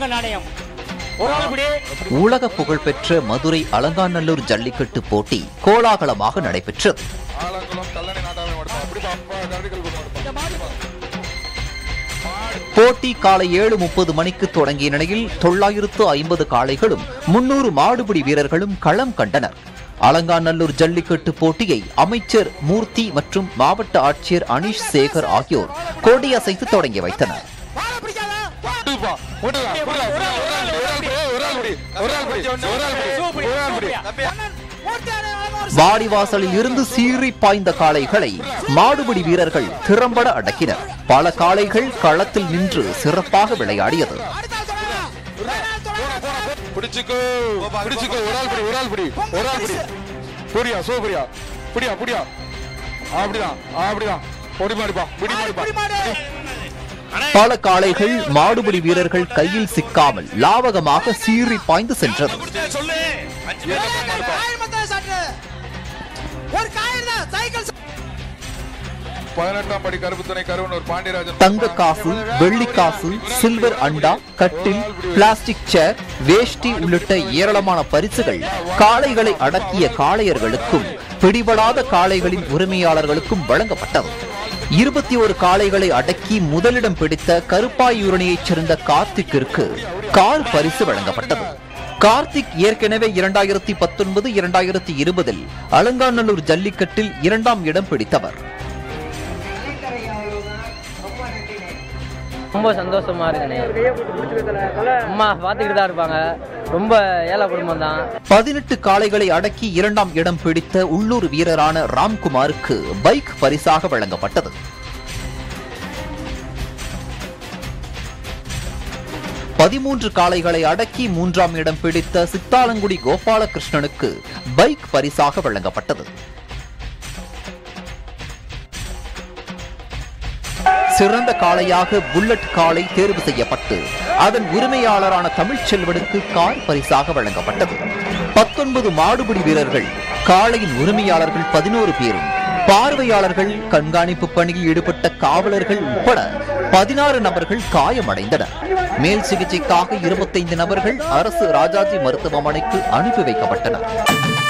தங்க நாணயம் ஒரு ஆள் இப்படி உலக புகழ்பெற்ற மதுரை அலங்காநல்லூர் ஜல்லிக்கட்டு போட்டி கோலாகலமாக நடைபெற்றது ஆலங்குளம் கல்லணை நாட்டாமை மாடுப்பா அப்படிப்பா அப்பா கரடிகள் கொண்டு மாடுப்பா போட்டி காலை ஏழு முப்பது மணிக்கு தொடங்கிய நிலையில் தொள்ளாயிரத்து ஐம்பது காளைகளும் முன்னூறு மாடுபிடி வீரர்களும் களம் கண்டனர் அலங்காநல்லூர் ஜல்லிக்கட்டு போட்டியை அமைச்சர் மூர்த்தி மற்றும் மாவட்ட ஆட்சியர் அனீஷ் சேகர் ஆகியோர் கொடியசைத்து தொடங்கி வைத்தனர் ஓட்டுப்பா ஓட்டுடா ஓட்டுடா ஒரு ஆள் பிடி ஒரு ஆள் பிடி ஒரு ஆள் பிடி ஒரு ஆள் பிடி ஒரு ஆள் பிடி வாடிவாசலில் இருந்து சீறி பாய்ந்த காளைகளை மாடுபிடி வீரர்கள் திறம்பட அடக்கினர் பல காளைகள் களத்தில் நின்று சிறப்பாக விளையாடியது பிடிச்சுக்கோ பிடிச்சுக்கோ ஒரு ஆள் பிடி ஒரு ஆள் பிடி ஒரு ஆள் பிடி புரியா சோ புரியா புடியா புடியா அப்படிதான் அப்படிதான் பொடி மாடுப்பா பிடி மாடுப்பா பல காளைகள் மாடுபிடி வீரர்கள் கையில் சிக்காமல் லாவகமாக சீறி பாய்ந்து சென்றது பதினெட்டாம் படி கருப்பு துணை கருவனூர் பாண்டியராஜன் தங்க காசு வெள்ளி காசு சில்வர் அண்டா கட்டில் பிளாஸ்டிக் சேர் வேஷ்டி உள்ளிட்ட ஏராளமான பரிசுகள் காளைகளை அடக்கிய காளையர்களுக்கும் பிடிபடாத காளைகளின் உரிமையாளர்களுக்கும் வழங்கப்பட்டது இருபத்தி ஒரு காளைகளை அடக்கி முதலிடம் பிடித்த கருப்பாயூரணியைச் சேர்ந்த கார்த்திக்கிற்கு கார் பரிசு வழங்கப்பட்டது கார்த்திக் ஏற்கனவே இரண்டாயிரத்தி பத்தொன்பது இரண்டாயிரத்தி இருபதில் அலங்காநல்லூர் ஜல்லிக்கட்டில் இரண்டாம் இடம் பிடித்தவர் ரொம்ப சந்தோஷமா இருக்குண்ணே அம்மா பார்த்துக்கிட்டு தான் இருப்பாங்க ரொம்ப ஏழை குடும்பம் தான் பதினெட்டு காளைகளை அடக்கி இரண்டாம் இடம் பிடித்த உள்ளூர் வீரரான ராம்குமாருக்கு பைக் பரிசாக வழங்கப்பட்டது பதிமூன்று காளைகளை அடக்கி மூன்றாம் இடம் பிடித்த சித்தாலங்குடி கோபாலகிருஷ்ணனுக்கு பைக் பரிசாக வழங்கப்பட்டது சிறந்த காளையாக புல்லட் காளை தேர்வு செய்யப்பட்டு அதன் உரிமையாளரான தமிழ்ச்செல்வனுக்கு கார் பரிசாக வழங்கப்பட்டது பத்தொன்பது மாடுபிடி வீரர்கள் காளையின் உரிமையாளர்கள் பதினோரு பேரும் பார்வையாளர்கள் கண்காணிப்பு பணியில் ஈடுபட்ட காவலர்கள் உட்பட பதினாறு நபர்கள் காயமடைந்தனர் மேல் சிகிச்சைக்காக இருபத்தைந்து நபர்கள் அரசு ராஜாஜி மருத்துவமனைக்கு அனுப்பி வைக்கப்பட்டனர்